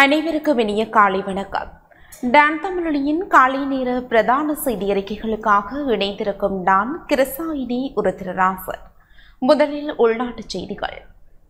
அனைவருக்கும் இனிய காலை வணக்கம் டான் தமிழொலியின் காலை நேர பிரதான செய்தி அறிக்கைகளுக்காக இணைந்திருக்கும் நான் கிருசாயினி உருத்திரராசன் முதலில் உள்நாட்டுச் செய்திகள்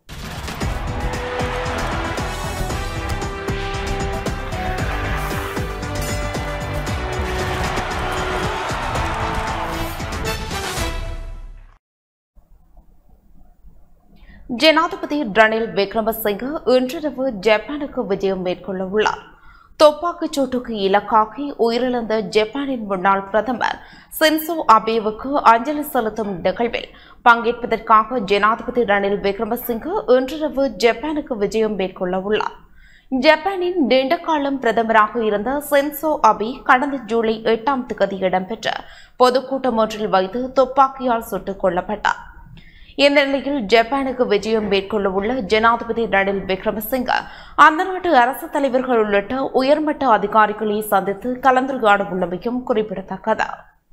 ஜனாதிபதி ரணில் விக்ரமசிங்க இன்றிரவு ஜப்பானுக்கு விஜயம் மேற்கொள்ள உள்ளார் துப்பாக்கிச் சூட்டுக்கு இலக்காகி உயிரிழந்த ஜப்பானின் முன்னாள் பிரதமர் சின்சோ அபேவுக்கு அஞ்சலி செலுத்தும் நிகழ்வில் பங்கேற்பதற்காக ஜனாதிபதி ரணில் விக்ரமசிங்க இன்றிரவு ஜப்பானுக்கு விஜயம் மேற்கொள்ள உள்ளார் ஜப்பானின் நீண்ட காலம் பிரதமராக இருந்த சென்சோ அபி கடந்த ஜூலை எட்டாம் தேதி இடம்பெற்ற பொதுக்கூட்டம் ஒன்றில் வைத்து துப்பாக்கியால் சுட்டுக் கொல்லப்பட்டார் இந்த நிலையில் ஜப்பானுக்கு விஜயம் மேற்கொள்ள உள்ள ஜனாதிபதி ரணில் விக்ரமசிங்க அந்த நாட்டு அரசு தலைவர்கள் உள்ளிட்ட உயர்மட்ட அதிகாரிகளை சந்தித்து கலந்துரையாட உள்ளமையும் குறிப்பிடத்தக்கது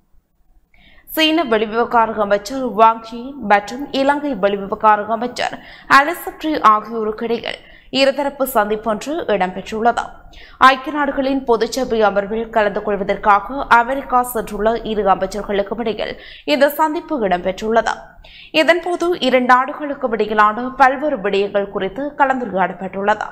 சீன வெளிவிவகார அமைச்சர் வாங் யி மற்றும் இலங்கை வெளிவிவகார அமைச்சர் அலிசப்ரி ஆகியோருக்கு இடையில் இருதரப்பு சந்திப்பொன்று இடம்பெற்றுள்ளது ஐக்கிய நாடுகளின் பொதுச்சபை அமர்வில் கலந்து கொள்வதற்காக அமெரிக்கா சென்றுள்ள இரு அமைச்சர்களுக்கும் இடையில் இந்த சந்திப்பு இடம்பெற்றுள்ளது இதன்போது இரு நாடுகளுக்கும் இடையிலான பல்வேறு விடயங்கள் குறித்து கலந்துரையாடப்பட்டுள்ளது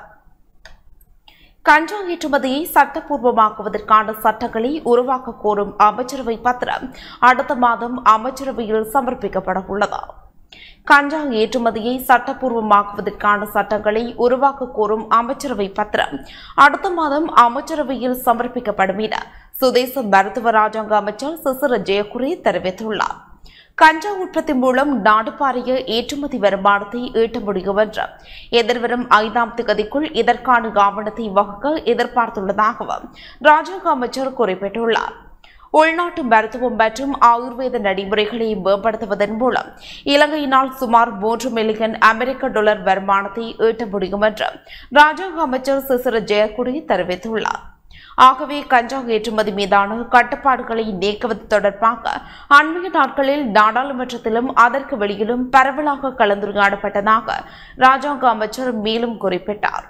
கஞ்சா ஏற்றுமதியை சட்டப்பூர்வமாக்குவதற்கான சட்டங்களை உருவாக்க கோரும் அமைச்சரவை பத்திரம் அடுத்த மாதம் அமைச்சரவையில் சமர்ப்பிக்கப்பட உள்ளது கஞ்சா ஏற்றுமதியை சட்டப்பூர்வமாக்குவதற்கான சட்டங்களை உருவாக்க கோரும் அமைச்சரவை பத்திரம் அடுத்த மாதம் அமைச்சரவையில் சமர்ப்பிக்கப்படும் என சுதேச மருத்துவ ராஜாங்க அமைச்சர் சிசிர ஜெயக்குரி தெரிவித்துள்ளார் கஞ்சா உற்பத்தி மூலம் நாடு பாரிய ஏற்றுமதி வருமானத்தை ஈட்ட முடியும் என்று எதிர்வரும் ஐந்தாம் திகதிக்குள் இதற்கான ஆவணத்தை வகுக்க எதிர்பார்த்துள்ளதாகவும் ராஜாங்க அமைச்சர் குறிப்பிட்டுள்ளார் உள்நாட்டு மருத்துவம் மற்றும் ஆயுர்வேத நடைமுறைகளை மேம்படுத்துவதன் மூலம் இலங்கையினால் சுமார் மூன்று மில்லியன் அமெரிக்க டாலர் வருமானத்தை ஈட்ட முடியும் என்று ராஜாங்க அமைச்சர் சிசிர ஜெயக்குடி தெரிவித்துள்ளார் ஆகவே கஞ்சா ஏற்றுமதி மீதான கட்டுப்பாடுகளை நீக்குவது தொடர்பாக அண்மைய நாட்களில் நாடாளுமன்றத்திலும் அதற்கு வெளியிலும் பரவலாக கலந்துரையாடப்பட்டதாக ராஜாங்க அமைச்சர் மேலும் குறிப்பிட்டார்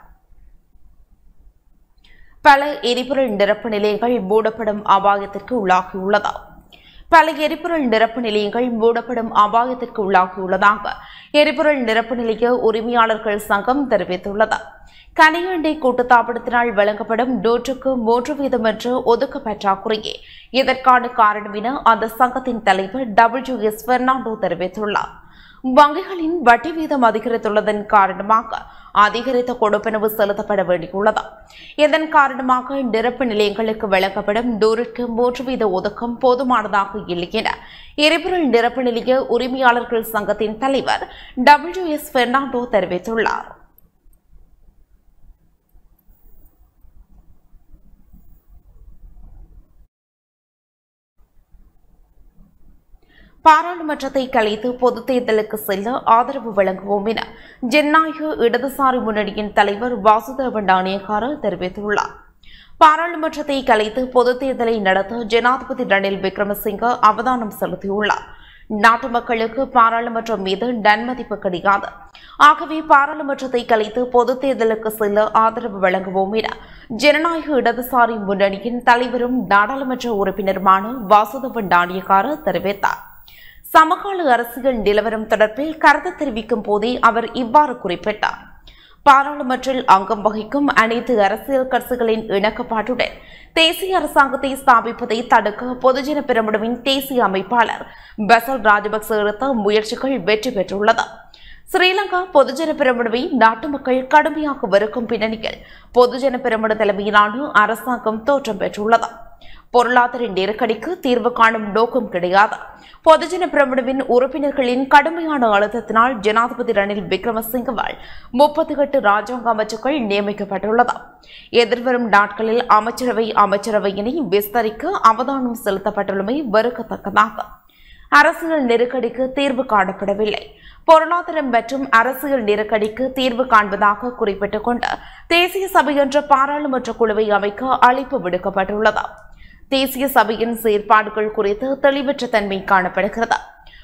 பல எரிபொருள் நிரப்பு நிலையங்கள் மூடப்படும் அபாயத்திற்கு உள்ளாகியுள்ளதா பல எரிபொருள் நிரப்பு நிலையங்கள் மூடப்படும் அபாயத்திற்கு உள்ளாகியுள்ளதாக எரிபொருள் நிரப்பு நிலைய உரிமையாளர்கள் சங்கம் தெரிவித்துள்ளது கனியண்டை கூட்டுத்தாபனத்தினால் வழங்கப்படும் நூற்றுக்கு மூன்று வீதம் என்று ஒதுக்க பற்றாக்குறையே இதற்கான காரணம் என அந்த சங்கத்தின் தலைவர் டபிள்யூ எஸ் பெர்னாண்டோ தெரிவித்துள்ளார் வங்கிகளின் வட்டி வீதம் அதிகரித்துள்ளதன் காரணமாக அதிகரித்த கொடுப்பனவு செலுத்தப்பட வேண்டியுள்ளது இதன் காரணமாக நிரப்பு நிலையங்களுக்கு வழங்கப்படும் நூறுக்கு மூன்று வீத ஒதுக்கம் போதுமானதாக இல்லை என எரிபொருள் நிரப்பு நிலைய உரிமையாளர்கள் சங்கத்தின் தலைவர் டபிள்யூ எஸ் பெர்னாண்டோ தெரிவித்துள்ளார் பாராளுமன்றத்தை கலைத்து பொதுத் தேர்தலுக்கு செல்ல ஆதரவு வழங்குவோம் என ஜனநாயக இடதுசாரி முன்னணியின் தலைவர் வாசுதேவன் நாணயக்கார தெரிவித்துள்ளார் பாராளுமன்றத்தை கலைத்து பொதுத் தேர்தலை நடத்த ஜனாதிபதி ரணில் விக்ரமசிங்க அவதானம் செலுத்தியுள்ளார் நாட்டு மக்களுக்கு பாராளுமன்றம் மீது நன்மதிப்பு கிடையாது ஆகவே பாராளுமன்றத்தை கலைத்து பொதுத் தேர்தலுக்கு செல்ல ஆதரவு வழங்குவோம் என ஜனநாயக இடதுசாரி முன்னணியின் தலைவரும் நாடாளுமன்ற உறுப்பினருமான வாசுதவன் நாணயக்கார தெரிவித்தார் சமகால அரசியல் நிலவரம் தொடர்பில் கருத்து தெரிவிக்கும் போதே அவர் இவ்வாறு குறிப்பிட்டார் பாராளுமன்றில் அங்கம் வகிக்கும் அனைத்து அரசியல் கட்சிகளின் இணக்கப்பாட்டுடன் தேசிய அரசாங்கத்தை ஸ்தாபிப்பதை தடுக்க பொதுஜன பிரமுடவின் தேசிய அமைப்பாளர் பசல் ராஜபக்ச எடுத்த முயற்சிகள் வெற்றி பெற்றுள்ளது ஸ்ரீலங்கா பொதுஜன பிரமுடவை நாட்டு மக்கள் கடுமையாக வெறுக்கும் பின்னணியில் பொதுஜன பிரமுட தலைமையிலான அரசாங்கம் தோற்றம் பெற்றுள்ளது பொருளாதார நெருக்கடிக்கு தீர்வு காணும் நோக்கம் கிடையாது பொதுஜன பிரமுடவின் உறுப்பினர்களின் கடுமையான அழுத்தத்தினால் ஜனாதிபதி ரணில் விக்ரமசிங்கவால் முப்பத்தி எட்டு ராஜாங்க அமைச்சர்கள் நியமிக்கப்பட்டுள்ளது எதிர்வரும் நாட்களில் அமைச்சரவை அமைச்சரவையினை விஸ்தரிக்க அவதானம் செலுத்தப்பட்டுள்ளமை வெறுக்கத்தக்கதாகும் அரசியல் நெருக்கடிக்கு தீர்வு காணப்படவில்லை பொருளாதாரம் மற்றும் அரசியல் நெருக்கடிக்கு தீர்வு காண்பதாக குறிப்பிட்டுக் கொண்டு தேசிய சபை என்ற பாராளுமன்ற குழுவை அமைக்க அழைப்பு விடுக்கப்பட்டுள்ளது தேசிய சபையின் செயற்பாடுகள் குறித்து தெளிவற்ற தன்மை காணப்படுகிறது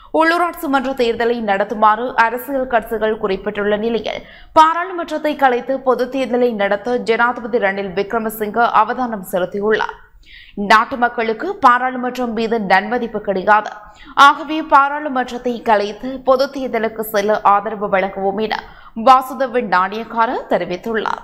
உள்ளூராட்சி மன்ற தேர்தலை நடத்துமாறு அரசியல் கட்சிகள் குறிப்பிட்டுள்ள நிலையில் பாராளுமன்றத்தை கலைத்து பொதுத் தேர்தலை நடத்த ஜனாதிபதி ரணில் விக்ரமசிங்க அவதானம் செலுத்தியுள்ளார் நாட்டு மக்களுக்கு பாராளுமன்றம் மீது நன்மதிப்பு கிடையாது ஆகவே பாராளுமன்றத்தை கலைத்து பொதுத் தேர்தலுக்கு செல்ல ஆதரவு வழங்குவோம் என வாசுதேவ நாணயக்கார தெரிவித்துள்ளார்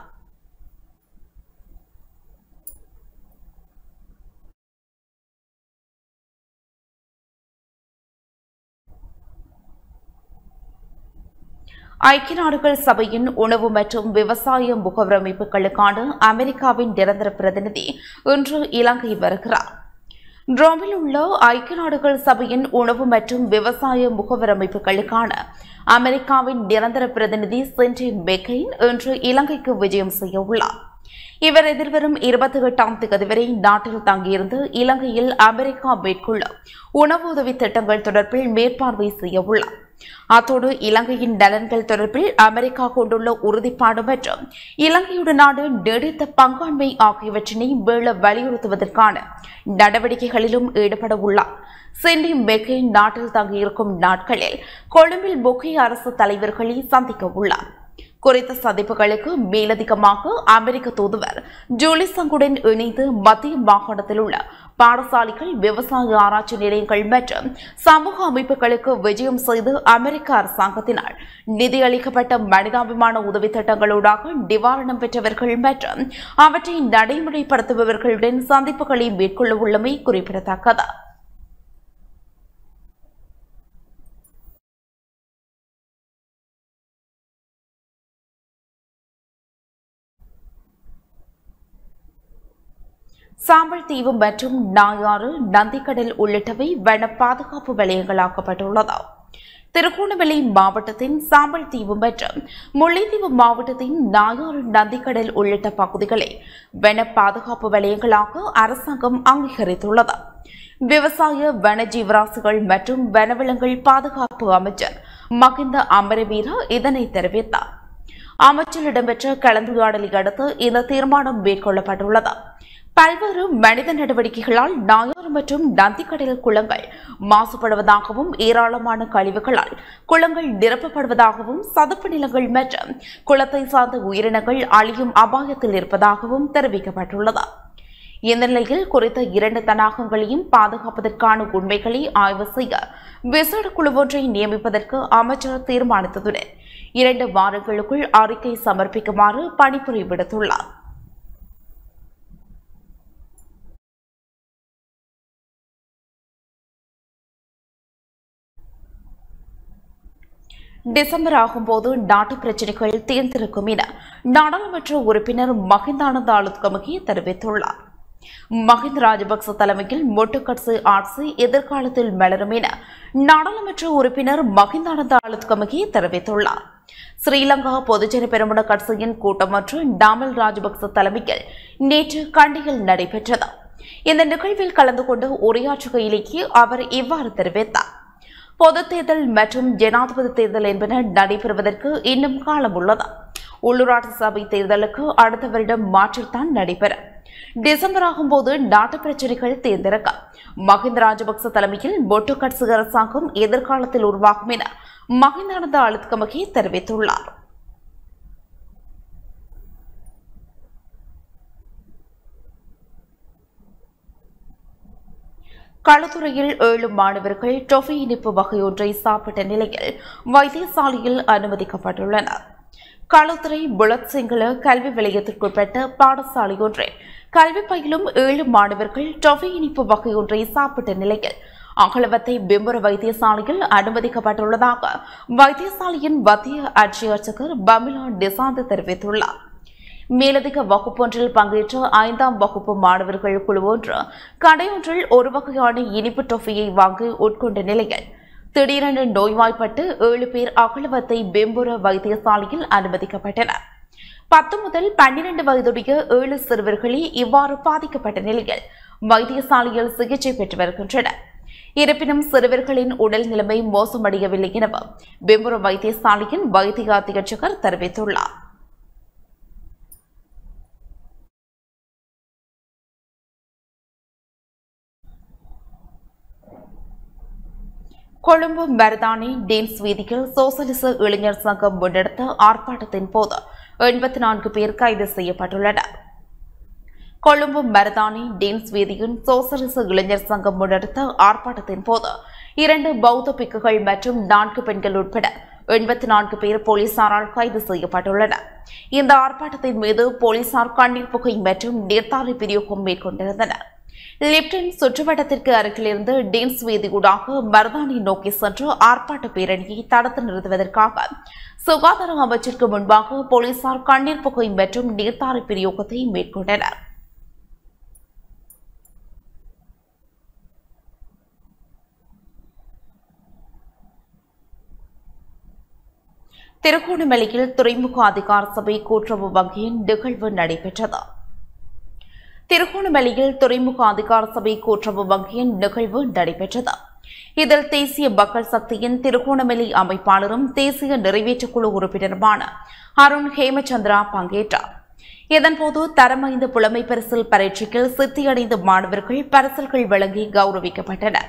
ஐக்கிய நாடுகள் சபையின் உணவு மற்றும் விவசாய முகவர் அமைப்புகளுக்கான அமெரிக்காவின் நிரந்தர பிரதிநிதி இன்று இலங்கை வருகிறார் ரோமில் உள்ள ஐக்கிய நாடுகள் சபையின் உணவு மற்றும் விவசாய முகவர் அமைப்புகளுக்கான அமெரிக்காவின் நிரந்தர பிரதிநிதி சென்டின் பெக்கெயின் இன்று இலங்கைக்கு விஜயம் செய்ய உள்ளார் இவர் எதிர்வரும் இருபத்தி எட்டாம் தேதி வரை நாட்டில் தங்கியிருந்து இலங்கையில் அமெரிக்கா மேற்கொள்ளும் உணவு உதவி திட்டங்கள் தொடர்பில் மேற்பார்வை செய்ய உள்ளார் அத்தோடு இலங்கையின் நலன்கள் தொடர்பில் அமெரிக்கா கொண்டுள்ள உறுதிப்பாடு மற்றும் இலங்கையுடனான நீடித்த பங்காண்மை ஆகியவற்றினை வேள வலியுறுத்துவதற்கான நடவடிக்கைகளிலும் ஈடுபட உள்ளார் சென்டி மெக்கை நாட்டில் தங்கியிருக்கும் நாட்களில் கொழும்பில் முக்கிய அரசு தலைவர்களை சந்திக்க உள்ளார் குறித்த சந்திப்புகளுக்கு மேலதிகமாக அமெரிக்க தூதுவர் ஜூலி சங்குடன் இணைந்து மத்திய மாகாணத்தில் உள்ள பாடசாலைகள் விவசாய ஆராய்ச்சி நிலையங்கள் மற்றும் சமூக அமைப்புகளுக்கு விஜயம் செய்து அமெரிக்க அரசாங்கத்தினால் நிதியளிக்கப்பட்ட மனிதாபிமான உதவி திட்டங்களூடாக நிவாரணம் பெற்றவர்கள் மற்றும் அவற்றை நடைமுறைப்படுத்துபவர்களுடன் சந்திப்புகளை மேற்கொள்ள உள்ளமை குறிப்பிடத்தக்கது சாம்பல் தீவு மற்றும் நாயாறு நந்திக்கடல் உள்ளிட்டவை வன பாதுகாப்பு வலயங்களாக்கப்பட்டுள்ளது திருகோணமலை மாவட்டத்தின் சாம்பல் தீவு மற்றும் முல்லைத்தீவு மாவட்டத்தின் நாயாறு நந்திக்கடல் உள்ளிட்ட பகுதிகளை வன பாதுகாப்பு வலயங்களாக அரசாங்கம் அங்கீகரித்துள்ளது விவசாய வன ஜீவராசிகள் மற்றும் வனவிலங்குகள் பாதுகாப்பு அமைச்சர் மகிந்த அமரவீர இதனை தெரிவித்தார் அமைச்சர் இடம்பெற்ற கலந்துரையாடலை அடுத்து இந்த தீர்மானம் மேற்கொள்ளப்பட்டுள்ளது பல்வேறு மனித நடவடிக்கைகளால் நாயாறு மற்றும் நந்திக்கடல் குளங்கள் மாசுபடுவதாகவும் ஏராளமான கழிவுகளால் குளங்கள் நிரப்பப்படுவதாகவும் சதுப்பு நிலங்கள் மற்றும் குளத்தை சார்ந்த உயிரினங்கள் அழியும் அபாயத்தில் இருப்பதாகவும் தெரிவிக்கப்பட்டுள்ளது இந்த நிலையில் குறித்த இரண்டு தடாகங்களையும் பாதுகாப்பதற்கான உண்மைகளை ஆய்வு செய்ய விசேட குழு ஒன்றை நியமிப்பதற்கு அமைச்சர் தீர்மானித்ததுடன் இரண்டு வாரங்களுக்குள் அறிக்கை சமர்ப்பிக்குமாறு பணிப்புரை விடுத்துள்ளார் டிசம்பர் ஆகும்போது நாட்டு பிரச்சினைகள் தீர்ந்திருக்கும் என நாடாளுமன்ற உறுப்பினர் மஹிந்தானந்த ஆளுத்கமகி தெரிவித்துள்ளார் மஹிந்த ராஜபக்ச தலைமையில் மொட்டுக்கட்சி ஆட்சி எதிர்காலத்தில் மலரும் என நாடாளுமன்ற உறுப்பினர் மஹிந்தானந்த ஆளுத்கமகி தெரிவித்துள்ளார் ஸ்ரீலங்கா பொதுஜன பெருமுன கட்சியின் கூட்டம் ஒன்று டாமல் ராஜபக்ச தலைமையில் நேற்று கண்டியில் நடைபெற்றது இந்த நிகழ்வில் கலந்து கொண்டு உரையாற்றுகையிலேயே அவர் இவ்வாறு தெரிவித்தார் பொதுத் தேர்தல் மற்றும் ஜனாதிபதி தேர்தல் என்பன நடைபெறுவதற்கு இன்னும் காலம் உள்ளது உள்ளூராட்சி சபை தேர்தலுக்கு அடுத்த வருடம் மாற்றில்தான் நடைபெறும் டிசம்பர் ஆகும்போது நாட்டு பிரச்சினைகள் தேர்ந்தெடுக்க மஹிந்த ராஜபக்ச தலைமையில் பொட்டு கட்சி அரசாங்கம் எதிர்காலத்தில் உருவாகும் என மஹிந்தானந்த அழுத்கமகி தெரிவித்துள்ளார் களுத்துறையில் ஏழு மாணவர்கள் டொஃபி இனிப்பு வகையொன்றை சாப்பிட்ட நிலையில் வைத்தியசாலையில் அனுமதிக்கப்பட்டுள்ளனர் களுத்துறை புலத் சிங்கள கல்வி நிலையத்திற்குட்பட்ட பாடசாலை ஒன்றில் கல்வி பயிலும் ஏழு மாணவர்கள் டொஃபி இனிப்பு வகையொன்றை சாப்பிட்ட நிலையில் அகலவத்தை பிம்பர வைத்தியசாலையில் அனுமதிக்கப்பட்டுள்ளதாக வைத்தியசாலையின் மத்திய அட்சியர்ச்சகர் பமிலா டிசாந்து தெரிவித்துள்ளார் மேலதிக வகுப்பொன்றில் பங்கேற்ற ஐந்தாம் வகுப்பு மாணவர்கள் குழு ஒன்று கடையொன்றில் ஒரு வகையான இனிப்பு டொஃபியை வாங்கி உட்கொண்ட நிலையில் திடீரென நோய்வாய்ப்பட்டு ஏழு பேர் அகலவத்தை பெம்புர வைத்தியசாலையில் அனுமதிக்கப்பட்டனர் பத்து முதல் பன்னிரண்டு வயதுடைய ஏழு சிறுவர்களே இவ்வாறு பாதிக்கப்பட்ட நிலையில் வைத்தியசாலையில் சிகிச்சை பெற்று வருகின்றனர் இருப்பினும் சிறுவர்களின் உடல் நிலைமை மோசமடையவில்லை எனவும் பெம்புர வைத்தியசாலையின் வைத்திய அத்தியட்சகர் தெரிவித்துள்ளார் கொழும்பு மருதானி டீன்ஸ் வீதியில் சோசலிச இளைஞர் சங்கம் முன்னெடுத்த ஆர்ப்பாட்டத்தின் போது எண்பத்தி நான்கு பேர் கைது செய்யப்பட்டுள்ளனர் கொழும்பு மருதானி டீன்ஸ் வீதியின் சோசலிச இளைஞர் சங்கம் முன்னெடுத்த ஆர்ப்பாட்டத்தின் போது இரண்டு பௌத்த பிக்குகள் மற்றும் நான்கு பெண்கள் உட்பட எண்பத்தி நான்கு பேர் போலீசாரால் கைது செய்யப்பட்டுள்ளனர் இந்த ஆர்ப்பாட்டத்தின் மீது போலீசார் கண்ணீர் புகை மற்றும் நீர்த்தாரை பிரயோகம் மேற்கொண்டிருந்தனர் லிப்டன் சுற்றுவட்டத்திற்கு அருகிலிருந்து டீன்ஸ் வீதியூடாக மருதானி நோக்கி சென்று ஆர்ப்பாட்ட பேரணியை தடுத்து நிறுத்துவதற்காக சுகாதார அமைச்சிற்கு முன்பாக போலீசார் கண்ணீர் புகை மற்றும் நீர்த்தாரை பிரயோகத்தை மேற்கொண்டனர் திருகோணமலையில் துறைமுக அதிகார சபை கூட்டுறவு வங்கியின் நிகழ்வு நடைபெற்றது திருகோணமலையில் துறைமுக அதிகார சபை கூட்டுறவு வங்கியின் நிகழ்வு நடைபெற்றது இதில் தேசிய மக்கள் சக்தியின் திருகோணமலை அமைப்பாளரும் தேசிய நிறைவேற்றுக்குழு உறுப்பினருமான அருண் ஹேமச்சந்திரா பங்கேற்றார் இதன்போது தரம் ஐந்து புலமை பரிசில் பரீட்சையில் சித்தியடைந்த மாணவர்கள் பரிசில்கள் வழங்கி கௌரவிக்கப்பட்டனர்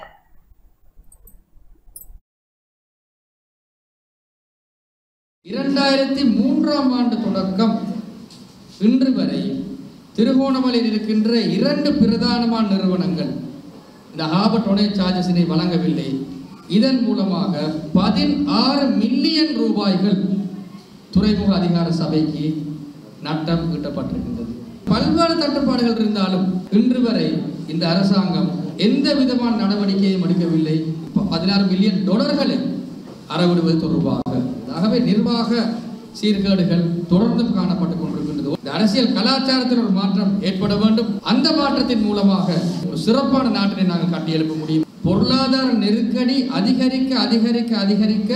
இரண்டாயிரத்தி மூன்றாம் ஆண்டு தொடக்கம் இன்று வரை திருகோணமலையில் இருக்கின்ற இரண்டு பிரதானமான நிறுவனங்கள் இந்த ஹாபர்ட் ஒனே சார்ஜஸினை வழங்கவில்லை இதன் மூலமாக பதினாறு மில்லியன் ரூபாய்கள் துறைமுக அதிகார சபைக்கு நட்டம் ஈட்டப்பட்டிருக்கின்றது பல்வேறு தட்டுப்பாடுகள் இருந்தாலும் இன்று வரை இந்த அரசாங்கம் எந்த விதமான நடவடிக்கையும் எடுக்கவில்லை பதினாறு மில்லியன் டொலர்களை அறவிடுவது தொடர்பாக ஆகவே நிர்வாக சீர்கேடுகள் தொடர்ந்தும் காணப்பட்டுக் கொண்டிருக்கின்றது இந்த அரசியல் கலாச்சாரத்தில் ஒரு மாற்றம் ஏற்பட வேண்டும் அந்த மாற்றத்தின் மூலமாக ஒரு சிறப்பான நாட்டினை நாங்கள் கட்டியெழுப்ப முடியும் பொருளாதார நெருக்கடி அதிகரிக்க அதிகரிக்க அதிகரிக்க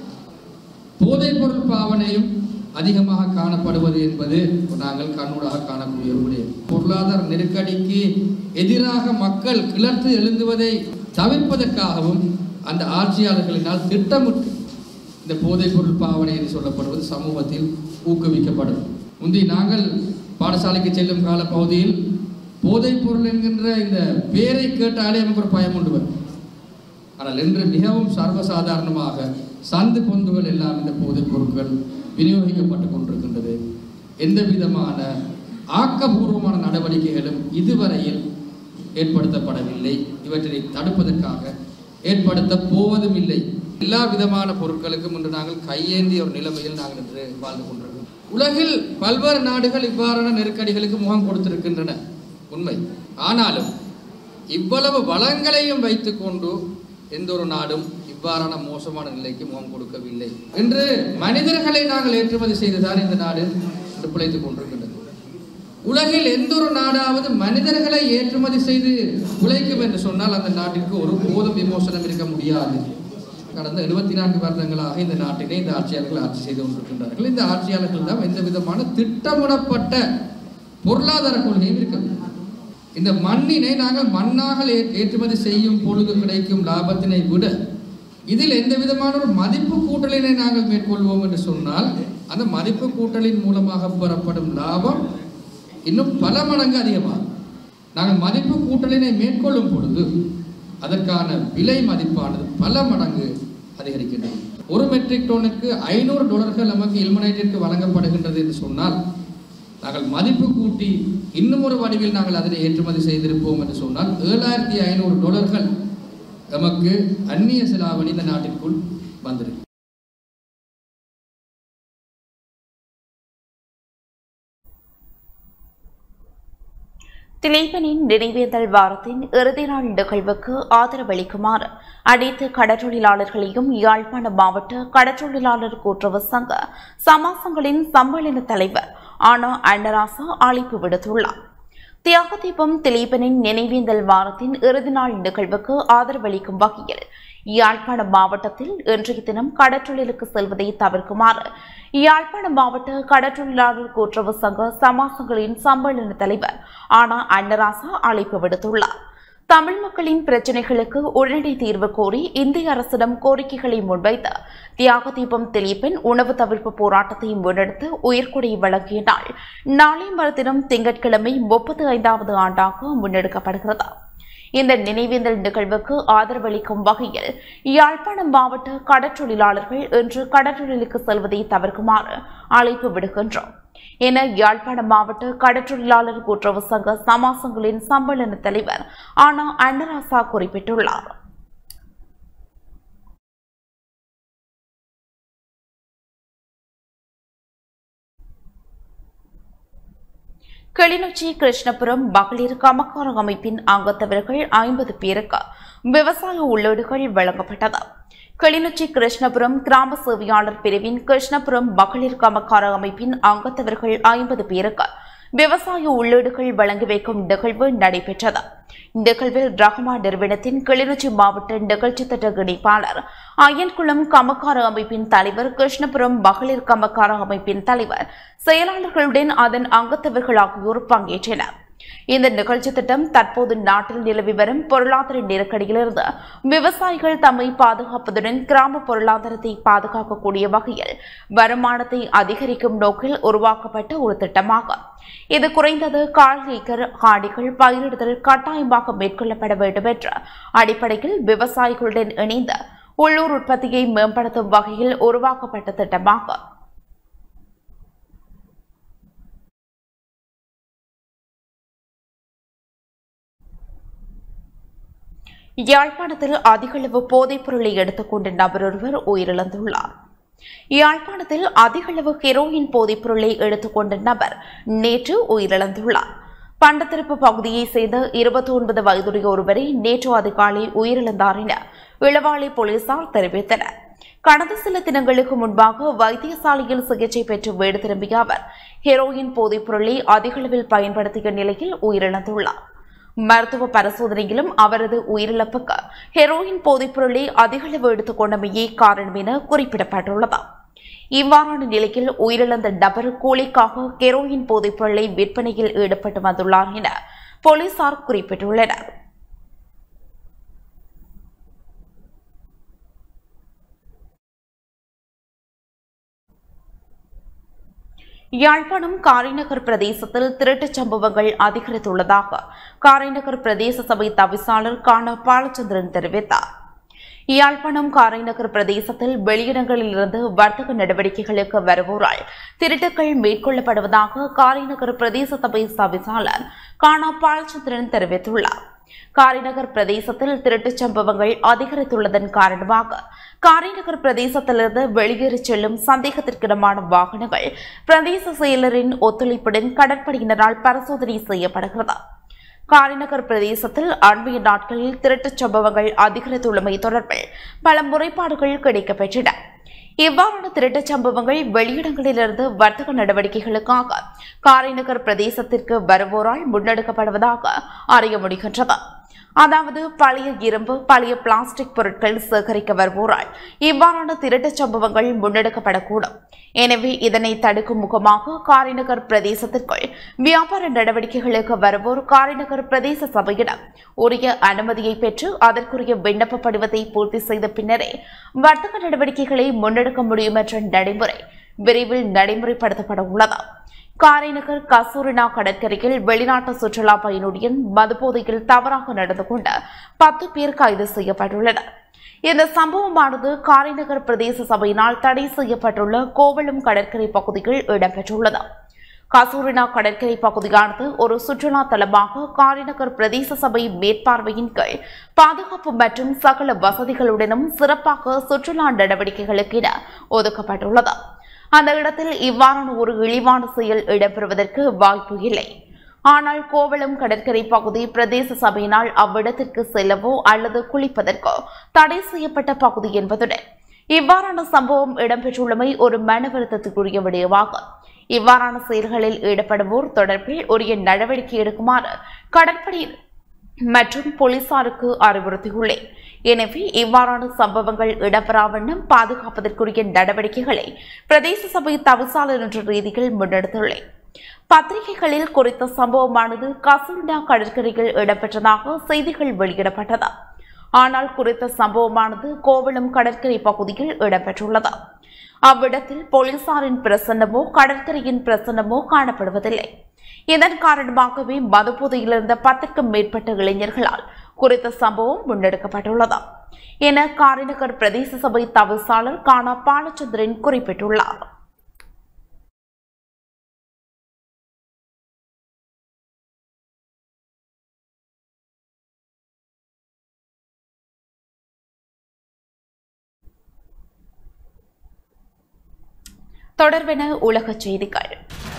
போதைப் பொருள் பாவனையும் அதிகமாக காணப்படுவது என்பது நாங்கள் கண்ணூடாக காணக்கூடிய ஒரு விடயம் பொருளாதார நெருக்கடிக்கு எதிராக மக்கள் கிளர்த்து எழுந்துவதை தவிர்ப்பதற்காகவும் அந்த ஆட்சியாளர்களினால் திட்டமிட்டு இந்த போதைப் பொருள் பாவனை என்று சொல்லப்படுவது சமூகத்தில் ஊக்குவிக்கப்படும் முந்தி நாங்கள் பாடசாலைக்கு செல்லும் கால பகுதியில் போதைப் பொருள் என்கின்ற இந்த பேரை கேட்டாலே நமக்கு ஒரு பயம் உண்டு வரும் ஆனால் இன்று மிகவும் சர்வசாதாரணமாக சந்து பொந்துகள் எல்லாம் இந்த போதைப் பொருட்கள் விநியோகிக்கப்பட்டு கொண்டிருக்கின்றது எந்த விதமான ஆக்கபூர்வமான நடவடிக்கைகளும் இதுவரையில் ஏற்படுத்தப்படவில்லை இவற்றை தடுப்பதற்காக ஏற்படுத்த போவதும் இல்லை எல்லா விதமான பொருட்களுக்கும் இன்று நாங்கள் கையேந்திய ஒரு நிலைமையில் நாங்கள் இன்று வாழ்ந்து கொண்டிருக்கிறோம் உலகில் பல்வேறு நாடுகள் இவ்வாறான நெருக்கடிகளுக்கு முகம் கொடுத்திருக்கின்றன உண்மை ஆனாலும் இவ்வளவு வளங்களையும் வைத்துக்கொண்டு எந்த ஒரு நாடும் இவ்வாறான மோசமான நிலைக்கு முகம் கொடுக்கவில்லை இன்று மனிதர்களை நாங்கள் ஏற்றுமதி செய்துதான் இந்த நாடு இன்று பிழைத்துக் கொண்டிருக்கின்றது உலகில் எந்த ஒரு நாடாவது மனிதர்களை ஏற்றுமதி செய்து உழைக்கும் என்று சொன்னால் அந்த நாட்டிற்கு ஒரு போதும் விமோசனம் இருக்க முடியாது கடந்த எழுபத்தி நான்கு வருடங்களாக இந்த நாட்டினை இந்த ஆட்சியாளர்கள் ஆட்சி செய்து கொண்டிருக்கின்றார்கள் இந்த ஆட்சியாளர்கள் தான் எந்த விதமான திட்டமிடப்பட்ட பொருளாதார கொள்கையும் இருக்கிறது இந்த மண்ணினை நாங்கள் மண்ணாக ஏ- ஏற்றுமதி செய்யும் பொழுது கிடைக்கும் லாபத்தினை விட இதில் எந்த விதமான ஒரு மதிப்பு கூட்டலினை நாங்கள் மேற்கொள்வோம் என்று சொன்னால் அந்த மதிப்பு கூட்டலின் மூலமாக பெறப்படும் லாபம் இன்னும் பல மடங்கு அதிகமாகும் நாங்கள் மதிப்பு கூட்டலினை மேற்கொள்ளும் பொழுது அதற்கான விலை மதிப்பானது பல மடங்கு அதிகரிக்கின்றது ஒரு மெட்ரிக் டோனுக்கு ஐநூறு டாலர்கள் நமக்கு இல்மனைட்டிற்கு வழங்கப்படுகின்றது என்று சொன்னால் நாங்கள் மதிப்பு கூட்டி இன்னும் ஒரு வடிவில் நாங்கள் அதனை ஏற்றுமதி செய்திருப்போம் என்று சொன்னால் ஏழாயிரத்தி ஐநூறு டாலர்கள் நமக்கு அந்நிய செலாவணி இந்த நாட்டிற்குள் வந்திருக்கு திலீபனின் நினைவேந்தல் வாரத்தின் இறுதி நாள் நிகழ்வுக்கு ஆதரவளிக்குமாறு அனைத்து கடற்றொழிலாளர்களையும் யாழ்ப்பாண மாவட்ட கடற்றொழிலாளர் கூட்டுறவு சங்க சமாசங்களின் சம்மேளன தலைவர் ஆனா அன்னராசா அழைப்பு விடுத்துள்ளார் தியாகதீபம் திலீபனின் நினைவேந்தல் வாரத்தின் இறுதி நாள் நிகழ்வுக்கு ஆதரவளிக்கும் வகையில் யாழ்ப்பாணம் மாவட்டத்தில் இன்றைய தினம் கடற்றொழிலுக்கு செல்வதை தவிர்க்குமாறு யாழ்ப்பாணம் மாவட்ட கடற்றொழிலாளர் கூட்டுறவு சங்க சமாசங்களின் சம்மேளன தலைவர் ஆனா அன்னராசா அழைப்பு விடுத்துள்ளார் தமிழ் மக்களின் பிரச்சினைகளுக்கு உடனடி தீர்வு கோரி இந்திய அரசிடம் கோரிக்கைகளை முன்வைத்து தியாகதீபம் திலீபன் உணவு தவிர்ப்பு போராட்டத்தை முன்னெடுத்து உயிர்கொடை வழங்கிய நாள் நாளை மறுதினம் திங்கட்கிழமை முப்பத்தி ஐந்தாவது ஆண்டாக முன்னெடுக்கப்படுகிறது இந்த நினைவேந்தல் நிகழ்வுக்கு ஆதரவளிக்கும் வகையில் யாழ்ப்பாணம் மாவட்ட கடற்றொழிலாளர்கள் இன்று கடற்றொழிலுக்கு செல்வதை தவிர்க்குமாறு அழைப்பு விடுகின்றோம் என யாழ்ப்பாணம் மாவட்ட கடற்றொழிலாளர் கூட்டுறவு சங்க சமாசங்களின் சம்மேளன தலைவர் ஆனா அன்னராசா குறிப்பிட்டுள்ளார் கிளிநொச்சி கிருஷ்ணபுரம் மகளிர் கமக்கார அமைப்பின் அங்கத்தவர்கள் ஐம்பது பேருக்கு விவசாய உள்ளீடுகள் வழங்கப்பட்டது கிளிநொச்சி கிருஷ்ணபுரம் கிராம சேவையாளர் பிரிவின் கிருஷ்ணபுரம் மகளிர் கமக்கார அமைப்பின் அங்கத்தவர்கள் ஐம்பது பேருக்கு விவசாய உள்ளீடுகள் வழங்கி வைக்கும் நிகழ்வு நடைபெற்றது நிகழ்வில் ரஹ்மா நிறுவனத்தின் கிளிநொச்சி மாவட்ட நிகழ்ச்சி திட்ட இணைப்பாளர் அய்யன்குளம் கமக்கார அமைப்பின் தலைவர் கிருஷ்ணபுரம் மகளிர் கமக்கார அமைப்பின் தலைவர் செயலாளர்களுடன் அதன் அங்கத்தவர்கள் ஆகியோர் பங்கேற்றனர் இந்த நிகழ்ச்சி திட்டம் தற்போது நாட்டில் நிலவி வரும் பொருளாதார நெருக்கடியிலிருந்து விவசாயிகள் தம்மை பாதுகாப்பதுடன் கிராம பொருளாதாரத்தை பாதுகாக்கக்கூடிய வகையில் வருமானத்தை அதிகரிக்கும் நோக்கில் உருவாக்கப்பட்ட ஒரு திட்டமாகும் இது குறைந்தது கால் ஏக்கர் காணிகள் பயிரிடுதல் கட்டாயமாக மேற்கொள்ளப்பட வேண்டும் என்ற அடிப்படையில் விவசாயிகளுடன் இணைந்து உள்ளூர் உற்பத்தியை மேம்படுத்தும் வகையில் உருவாக்கப்பட்ட திட்டமாகும் யாழ்ப்பாணத்தில் அதிகளவு போதைப் பொருளை எடுத்துக்கொண்ட நபர் ஒருவர் உயிரிழந்துள்ளார் யாழ்ப்பாணத்தில் அதிகளவு ஹெரோயின் போதைப் பொருளை எடுத்துக்கொண்ட நபர் நேற்று உயிரிழந்துள்ளார் பண்டத்திருப்பு பகுதியைச் சேர்ந்த இருபத்தி ஒன்பது வயதுடைய ஒருவரை நேற்று அதிகாலை உயிரிழந்தார் என இளவாலை போலீசார் தெரிவித்தனர் கடந்த சில தினங்களுக்கு முன்பாக வைத்தியசாலையில் சிகிச்சை பெற்று வீடு திரும்பிய அவர் ஹெரோயின் போதைப் பொருளை அதிகளவில் பயன்படுத்திய நிலையில் உயிரிழந்துள்ளார் மருத்துவ பரிசோதனையிலும் அவரது உயிரிழப்புக்கு ஹெரோயின் போதைப்பொருளை அதிகளவு எடுத்துக் கொண்டமையே காரணம் என குறிப்பிடப்பட்டுள்ளது இவ்வாறான நிலையில் உயிரிழந்த நபர் கூலிக்காக ஹெரோயின் போதைப்பொருளை விற்பனையில் ஈடுபட்டு வந்துள்ளார் என போலீசார் குறிப்பிட்டுள்ளனர் யாழ்ப்பாணம் காரைநகர் பிரதேசத்தில் திருட்டுச் சம்பவங்கள் அதிகரித்துள்ளதாக காரைநகர் பிரதேச சபை தவிசாளர் காண பாலச்சந்திரன் தெரிவித்தார் யாழ்ப்பாணம் காரைநகர் பிரதேசத்தில் வெளியிடங்களிலிருந்து வர்த்தக நடவடிக்கைகளுக்கு வருவோரால் திருட்டுக்கள் மேற்கொள்ளப்படுவதாக காரைநகர் பிரதேச சபை தவிசாளர் காணா பாலச்சந்திரன் தெரிவித்துள்ளார் காரைநகர் பிரதேசத்தில் திருட்டுச் சம்பவங்கள் அதிகரித்துள்ளதன் காரணமாக காரைநகர் பிரதேசத்திலிருந்து வெளியேறிச் செல்லும் சந்தேகத்திற்கிடமான வாகனங்கள் பிரதேச செயலரின் ஒத்துழைப்புடன் கடற்படையினரால் பரிசோதனை செய்யப்படுகிறது காரைநகர் பிரதேசத்தில் அண்மைய நாட்களில் திருட்டுச் சம்பவங்கள் அதிகரித்துள்ளமை தொடர்பில் பல முறைப்பாடுகள் கிடைக்கப்பெற்றன இவ்வாறான திருட்டுச் சம்பவங்கள் வெளியிடங்களிலிருந்து வர்த்தக நடவடிக்கைகளுக்காக காரைநகர் பிரதேசத்திற்கு வருவோரால் முன்னெடுக்கப்படுவதாக அறிய முடிகின்றது அதாவது பழைய இரும்பு பழைய பிளாஸ்டிக் பொருட்கள் சேகரிக்க வருவோரால் இவ்வாறான திருட்டுச் சம்பவங்கள் முன்னெடுக்கப்படக்கூடும் எனவே இதனை தடுக்கும் முகமாக காரைநகர் பிரதேசத்திற்குள் வியாபார நடவடிக்கைகளுக்கு வருவோர் காரைநகர் பிரதேச சபையிடம் உரிய அனுமதியை பெற்று அதற்குரிய விண்ணப்ப படிவத்தை பூர்த்தி செய்த பின்னரே வர்த்தக நடவடிக்கைகளை முன்னெடுக்க முடியும் என்ற நடைமுறை விரைவில் நடைமுறைப்படுத்தப்பட உள்ளது காரைநகர் கசூரினா கடற்கரையில் வெளிநாட்டு சுற்றுலா பயணியுடன் மதுபோதையில் தவறாக நடந்து கொண்ட பத்து பேர் கைது செய்யப்பட்டுள்ளனர் இந்த சம்பவமானது காரைநகர் பிரதேச சபையினால் தடை செய்யப்பட்டுள்ள கோவளம் கடற்கரை பகுதியில் இடம்பெற்றுள்ளது கசூரினா கடற்கரை பகுதியானது ஒரு சுற்றுலா தலமாக காரைநகர் பிரதேச சபை மேற்பார்வையின் கீழ் பாதுகாப்பு மற்றும் சகல வசதிகளுடனும் சிறப்பாக சுற்றுலா நடவடிக்கைகளுக்கென ஒதுக்கப்பட்டுள்ளது அந்த இடத்தில் இவ்வாறான ஒரு இழிவான செயல் இடம்பெறுவதற்கு வாய்ப்பு இல்லை ஆனால் கோவளம் கடற்கரை பகுதி பிரதேச சபையினால் அவ்விடத்திற்கு செல்லவோ அல்லது குளிப்பதற்கோ தடை செய்யப்பட்ட பகுதி என்பதுடன் இவ்வாறான சம்பவம் இடம்பெற்றுள்ளமை ஒரு மன வருத்தத்துக்குரிய விடயமாகும் இவ்வாறான செயல்களில் ஈடுபடுவோர் தொடர்பில் உரிய நடவடிக்கை எடுக்குமாறு கடற்படை மற்றும் போலீசாருக்கு அறிவுறுத்தியுள்ளேன் எனவே இவ்வாறான சம்பவங்கள் இடம்பெறாவண்ணம் பாதுகாப்பதற்குரிய நடவடிக்கைகளை பிரதேச சபை தவிசாளர் என்ற ரீதியில் முன்னெடுத்துள்ளேன் பத்திரிகைகளில் குறித்த சம்பவமானது கசூர்டா கடற்கரையில் இடம்பெற்றதாக செய்திகள் வெளியிடப்பட்டது ஆனால் குறித்த சம்பவமானது கோவளம் கடற்கரை பகுதியில் இடம்பெற்றுள்ளது அவ்விடத்தில் போலீசாரின் பிரசன்னமோ கடற்கரையின் பிரசன்னமோ காணப்படுவதில்லை இதன் காரணமாகவே மதுபோதையில் இருந்த பத்திற்கும் மேற்பட்ட இளைஞர்களால் குறித்த சம்பவம் முன்னெடுக்கப்பட்டுள்ளது என காரிநகர் பிரதேச சபை தவிசாளர் கானா பாலச்சந்திரன் குறிப்பிட்டுள்ளார் தொடர்பென உலகச் செய்திகள்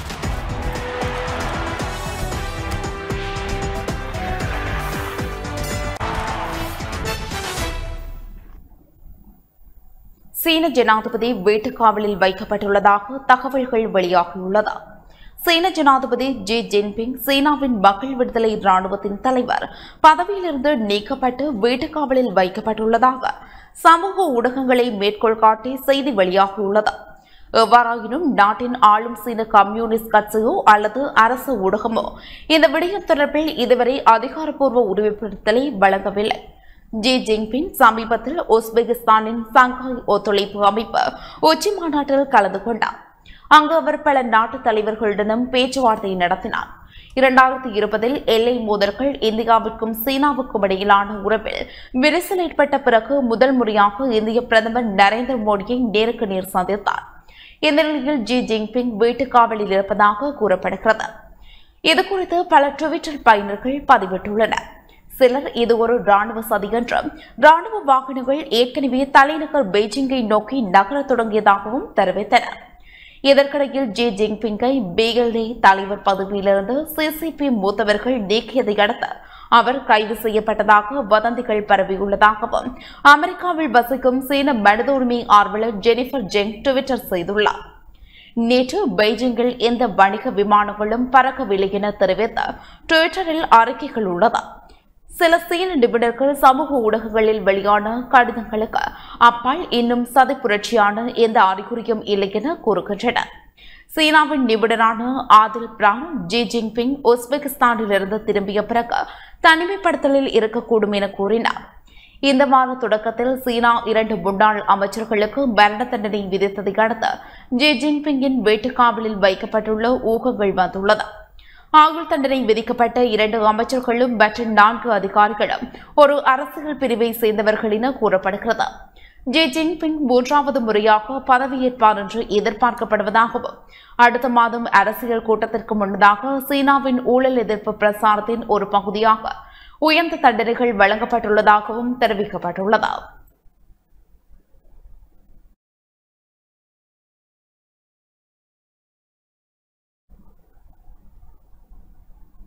சீன ஜனாதிபதி வீட்டுக்காவலில் வைக்கப்பட்டுள்ளதாக தகவல்கள் வெளியாகியுள்ளது சீன ஜனாதிபதி ஜி ஜின்பிங் சீனாவின் மக்கள் விடுதலை ராணுவத்தின் தலைவர் பதவியிலிருந்து நீக்கப்பட்டு வீட்டுக்காவலில் வைக்கப்பட்டுள்ளதாக சமூக ஊடகங்களை மேற்கோள் காட்டி செய்தி வெளியாகியுள்ளது எவ்வாறாயினும் நாட்டின் ஆளும் சீன கம்யூனிஸ்ட் கட்சியோ அல்லது அரசு ஊடகமோ இந்த விடயம் தொடர்பில் இதுவரை அதிகாரப்பூர்வ உறுதிப்படுத்தலை வழங்கவில்லை ஜி ஜின்பிங் சமீபத்தில் உஸ்பெகிஸ்தானின் சங்காய் ஒத்துழைப்பு அமைப்பு உச்சி மாநாட்டில் கலந்து கொண்டார் அங்கு அவர் பல நாட்டு தலைவர்களுடனும் பேச்சுவார்த்தை நடத்தினார் இரண்டாயிரத்தி இருபதில் எல்லை மோதல்கள் இந்தியாவிற்கும் சீனாவுக்கும் இடையிலான உறவில் விரிசல் ஏற்பட்ட பிறகு முதல் முறையாக இந்திய பிரதமர் நரேந்திர மோடியை நேருக்கு நேர் சந்தித்தார் இந்த நிலையில் ஜி ஜின்பிங் வீட்டுக்காவலில் இருப்பதாக கூறப்படுகிறது இதுகுறித்து பல ட்விட்டர் பயனர்கள் பதிவிட்டுள்ளனர் சிலர் இது ஒரு ராணுவ சதி என்றும் ராணுவ வாகனங்கள் ஏற்கனவே தலைநகர் பெய்ஜிங்கை நோக்கி நகரத் தொடங்கியதாகவும் தெரிவித்தனர் இதற்கிடையில் ஜி ஜின்பிங்கை பிஎல்ஏ தலைவர் பதவியிலிருந்து சிசிபி மூத்தவர்கள் நீக்கியதை அடுத்து அவர் கைது செய்யப்பட்டதாக வதந்திகள் பரவியுள்ளதாகவும் அமெரிக்காவில் வசிக்கும் சீன மனித உரிமை ஆர்வலர் ஜெனிஃபர் ஜெங் ட்விட்டர் செய்துள்ளார் நேற்று பெய்ஜிங்கில் எந்த வணிக விமானங்களும் பறக்கவில்லை என தெரிவித்த ட்விட்டரில் அறிக்கைகள் உள்ளது சில சீன நிபுணர்கள் சமூக ஊடகங்களில் வெளியான கடிதங்களுக்கு அப்பால் இன்னும் சதி புரட்சியான எந்த அறிகுறியும் இல்லை என கூறுகின்றனர் சீனாவின் நிபுணரான ஆதில் பிரான் ஜி ஜின்பிங் உஸ்பெகிஸ்தானிலிருந்து திரும்பிய பிறகு தனிமைப்படுத்தலில் இருக்கக்கூடும் என கூறினார் இந்த மாத தொடக்கத்தில் சீனா இரண்டு முன்னாள் அமைச்சர்களுக்கு மரண தண்டனை விதித்ததை அடுத்து ஜி ஜின்பிங்கின் வீட்டுக்காவலில் வைக்கப்பட்டுள்ள ஊகங்கள் வந்துள்ளது ஆயுள் தண்டனை விதிக்கப்பட்ட இரண்டு அமைச்சர்களும் மற்றும் நான்கு அதிகாரிகளும் ஒரு அரசியல் பிரிவை சேர்ந்தவர்கள் என கூறப்படுகிறது ஜி ஜின்பிங் மூன்றாவது முறையாக பதவியேற்பார் என்று எதிர்பார்க்கப்படுவதாகவும் அடுத்த மாதம் அரசியல் கூட்டத்திற்கு முன்னதாக சீனாவின் ஊழல் எதிர்ப்பு பிரசாரத்தின் ஒரு பகுதியாக உயர்ந்த தண்டனைகள் வழங்கப்பட்டுள்ளதாகவும் தெரிவிக்கப்பட்டுள்ளது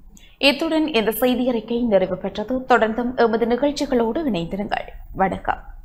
இத்துடன் இந்த செய்தி அறிக்கை நிறைவு பெற்றது தொடர்ந்தும் எமது நிகழ்ச்சிகளோடு இணைந்திருங்கள் வணக்கம்